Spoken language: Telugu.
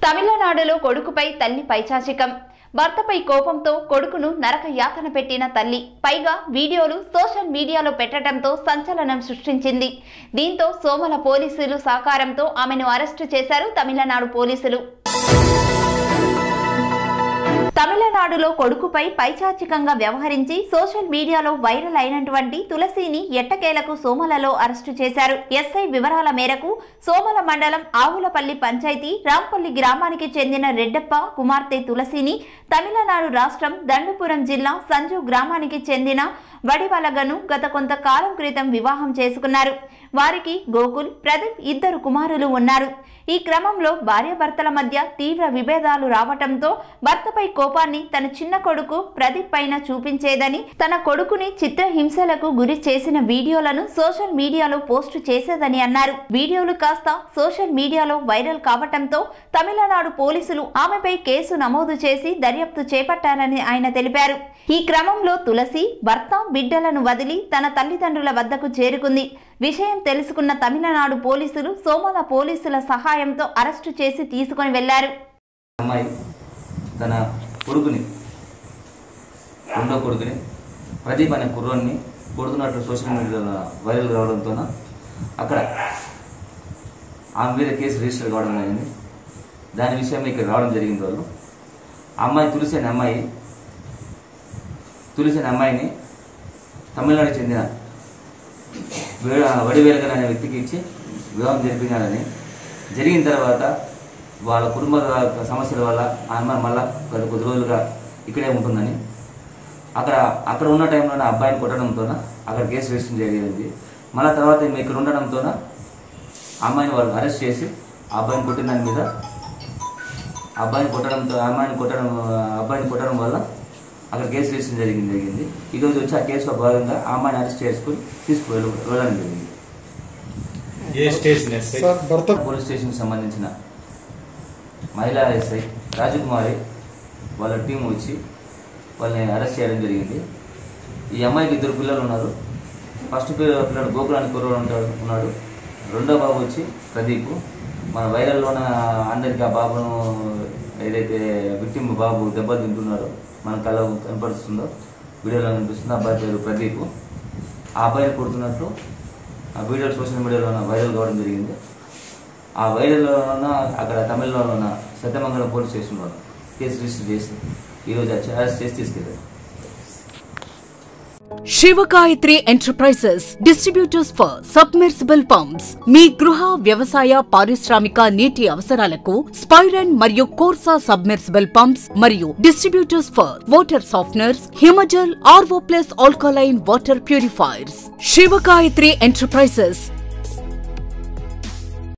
తమిళనాడులో కొడుకుపై తల్లి పైచాచికం భర్తపై కోపంతో కొడుకును నరక యాతన పెట్టిన తల్లి పైగా వీడియోలు సోషల్ మీడియాలో పెట్టడంతో సంచలనం సృష్టించింది దీంతో సోమల పోలీసులు సహకారంతో ఆమెను అరెస్టు చేశారు తమిళనాడు పోలీసులు తమిళనాడులో కొడుకుపై పైచాచికంగా వ్యవహరించి సోషల్ మీడియాలో వైరల్ అయినటువంటి తులసిని ఎట్టకేలకు సోమలలో అరెస్టు చేశారు ఎస్ఐ వివరాల మేరకు సోమల మండలం ఆవులపల్లి పంచాయతీ రాంపల్లి గ్రామానికి చెందిన రెడ్డప్ప కుమార్తె తులసిని తమిళనాడు రాష్ట్రం దండుపురం జిల్లా సంజు గ్రామానికి చెందిన వడివలగను గత కొంతకాలం క్రితం వివాహం చేసుకున్నారు వారికి గోకుల్ ప్రదీప్ ఇద్దరు కుమారులు ఉన్నారు ఈ క్రమంలో భార్యాభర్తల మధ్య తీవ్ర విభేదాలు రావటంతో భర్తపై కోపాన్ని తన చిన్న కొడుకు ప్రదీప్ పైన చూపించేదని తన కొడుకుని చిత్రహింసలకు గురి చేసిన వీడియోలను సోషల్ మీడియాలో పోస్టు చేసేదని అన్నారు వీడియోలు కాస్త సోషల్ మీడియాలో వైరల్ కావటంతో తమిళనాడు పోలీసులు ఆమెపై కేసు నమోదు చేసి దర్యాప్తు చేపట్టారని ఆయన తెలిపారు ఈ క్రమంలో తులసి భర్త బిడ్డలను వదిలి తన తల్లిదండ్రుల వద్దకు చేరుకుంది విషయం తెలుసుకున్న తమిళనాడు పోలీసులు సోమల పోలీసుల సహాయంతో అరెస్టు చేసి తీసుకొని వెళ్లారు అమ్మాయి తన కొడుకుని రెండో కొడుకుని ప్రదీప్ అనే కుర్రోన్ని కొడుతున్నట్లు సోషల్ మీడియాలో వైరల్ కావడంతో అక్కడ ఆమె మీద కేసు రిజిస్టర్ కావడం జరిగింది దాని విషయం ఇక్కడ రావడం జరిగింది వాళ్ళు ఆ అమ్మాయి తులసి అనే అమ్మాయి తులసి అనే అమ్మాయిని తమిళనాడుకి చెందిన వే- వడివేలగన్ అనే వ్యక్తికి ఇచ్చి వివాహం జరిపించాలని జరిగిన తర్వాత వాళ్ళ కుటుంబ సమస్యల వల్ల ఆ అమ్మాయి మళ్ళా కొద్ది కొద్ది రోజులుగా ఇక్కడే ఉంటుందని అక్కడ అక్కడ ఉన్న టైంలో నా అబ్బాయిని కొట్టడంతో అక్కడ కేసు రిజిస్టర్ జరిగింది మళ్ళీ తర్వాత ఈమె ఇక్కడ ఉండడంతో ఆ అమ్మాయిని వాళ్ళు అరెస్ట్ చేసి ఆ అబ్బాయిని కొట్టిన దాని మీద ఆ అబ్బాయిని కొట్టడంతో ఆ అమ్మాయిని కొట్టడం ఆ అబ్బాయిని కొట్టడం వల్ల అక్కడ కేసు రిజిస్టర్ జరిగింది జరిగింది ఈరోజు వచ్చి ఆ కేసులో భాగంగా ఆ అమ్మాయిని అరెస్ట్ చేసుకుని తీసుకు వెళ్ళడం జరిగింది ఏ స్టేషన్ ఎస్ఐ సార్ భర్త పోలీస్ స్టేషన్కి సంబంధించిన మహిళా ఎస్ఐ రాజకుమారి వాళ్ళ టీం వచ్చి వాళ్ళని అరెస్ట్ చేయడం జరిగింది ఈ అమ్మాయికి ఇద్దరు పిల్లలు ఉన్నారు ఫస్ట్ పిల్ల- పిల్లడు గోకులాని కుర్రోడు ఉంటాడు ఉన్నాడు రెండో బాబు వచ్చి ప్రదీప్ మన వైరల్లోన అందరికీ ఆ బాబును ఏదైతే విక్టిమ్ బాబు దెబ్బలు తింటున్నారో మన కళ్ళ కనపడుతుందో వీడియోలో కనిపిస్తుందో ఆ అబ్బాయి పేరు ప్రదీప్ ఆ అబ్బాయిని కొడుతున్నట్లు ఆ వీడియో సోషల్ మీడియాలో వైరల్ కావడం జరిగింది ఆ వైరల్లోన అక్కడ తమిళనాడులోన సత్యమంగళం పోలీస్ స్టేషన్లో కేసు రిజిస్టర్ చేసి ఈరోజు వచ్చి అరెస్ట్ చేసి తీసుకెళ్ళారు Sivagayatri enterprises distributors for submersible pumps మీ గృహ వ్యవసాయ పారిశ్రామిక నీటి అవసరాలకు స్పైరన్ మరియు కోర్సా సబ్మెర్సిబుల్ పంప్స్ మరియు distributors for water softeners Himajal RO plus alkaline water purifiers Sivagayatri enterprises